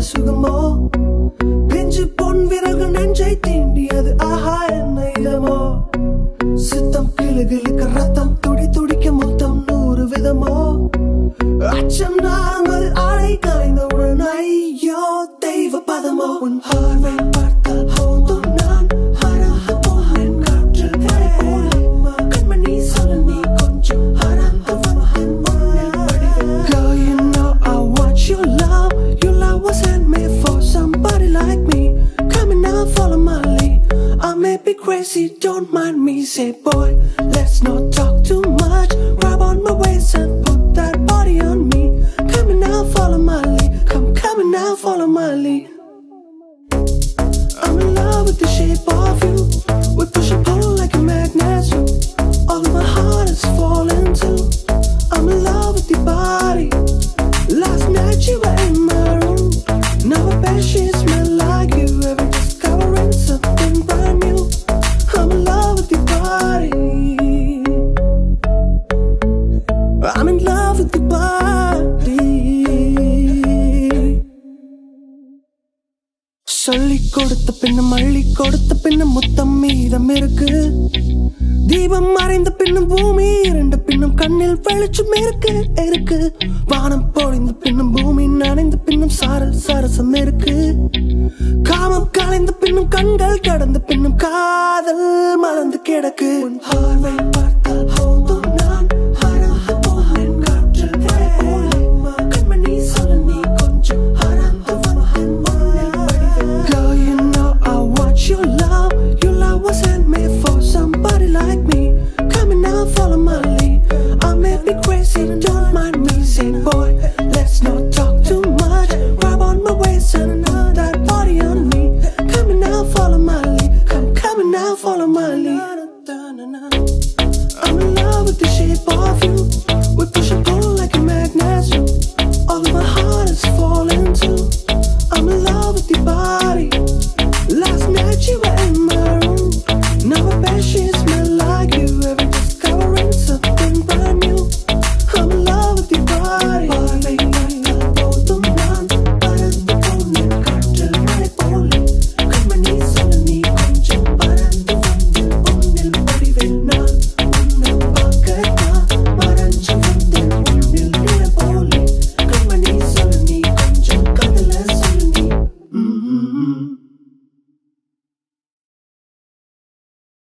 சுகமோ பிஞ்சு பொன் விரல்கள் நெஞ்சை தீண்டியது ஆஹா என்ன இதமோ சித்தம் கிளுகிழுக்க ரத்தம் துடி துடிக்க மொத்தம் நூறு விதமோ அச்சம் நாங்கள் ஆடை கலைந்தவுடன் ஐயோ தெய்வ பதமோ உன் பார்வை பார்த்தால் போதும் நான் ஹரஹ போனேன் காற்றில் மழை போல கண்மணி சொல்ல நீ கொஞ்சம் ஹரஹ வந்தேன் முன்னில் Vadivel Girl, you know I want your love Your love was handmade for somebody like me Come and now follow my lead I may be crazy, don't mind me Say boy, let's not talk too much Grab on my waist and put that body on me Come and now follow my lead Come, come and now follow my lead I'm in love with the shape of you We push and pull like a magnet Although my heart is falling too I'm in love with your body Last night you were in my room Now I bet she smell like you Every discovering something brand new I'm in love with your body I'm in love with your body சொல்லி கொடுத்த பின்னும் அள்ளி கொடுத்த பின்னும் முத்தம் மீதம் இருக்கு தீபம் மறைந்த பின்னும் பூமி இரண்டு பின்னும் கண்ணில் வெளிச்சம் இருக்கு இருக்கு வானம் பொழிந்த பின்னும் பூமி நனைந்த பின்னும் சாரல் சரசம் இருக்கு காமம் கலைந்த பின்னும் கண்கள் கடந்த பின்னும் காதல் மறந்து கிடக்கு உன் பார்வை பார்த்த